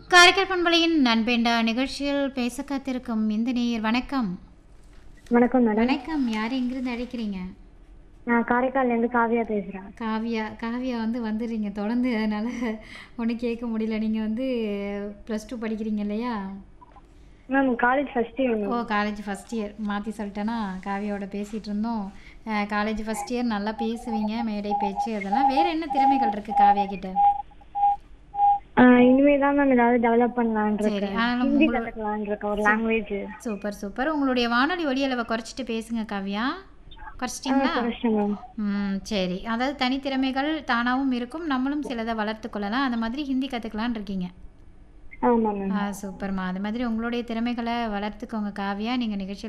காரைக்கால் பண்பலையின் நண்பேண்டா நிகழ்ச்சியில் பேச காத்திருக்கும் இந்த நேயர் வணக்கம் வணக்கம் மேடம் வணக்கம் யார் எங்கிருந்து அழைக்கிறீங்க நான் காரைக்கால்ல இருந்து காவியா பேசுறேன் காவியா காவியா வந்து வந்துடுறீங்க தொடர்ந்து அதனால் ஒன்றும் கேட்க முடியல நீங்கள் வந்து ப்ளஸ் டூ படிக்கிறீங்க இல்லையா மேம் காலேஜ் ஃபர்ஸ்ட் இயர் ஓ காலேஜ் ஃபஸ்ட் இயர் மாற்றி சொல்லிட்டேனா காவியாவோட பேசிகிட்டு இருந்தோம் காலேஜ் ஃபஸ்ட் இயர் நல்லா பேசுவீங்க மேடை பேச்சு அதெல்லாம் வேறு என்ன திறமைகள் இருக்குது காவியா கிட்ட இனிமே தான் மேம் ஏதாவது டெவலப் பண்ணலான் சரி இருக்கேன் ஆனால் ஹிந்தி உங்களோட கற்றுக்கலான் இருக்கேன் ஒரு லாங்குவேஜ் சூப்பர் சூப்பர் உங்களுடைய வானொலி ஒலி அளவை குறைச்சிட்டு பேசுங்க காவியா குறைச்சிட்டிங்களா கஷ்டம் மேம் ம் சரி அதாவது தனித்திறமைகள் தானாகவும் இருக்கும் நம்மளும் சிலதை வளர்த்து கொள்ளலாம் அந்த மாதிரி ஹிந்தி கற்றுக்கலான் இருக்கீங்க ஆமாம் மேம் ஆ சூப்பர்மா அது மாதிரி உங்களுடைய திறமைகளை வளர்த்துக்கோங்க காவியா நீங்கள் நிகழ்ச்சியில்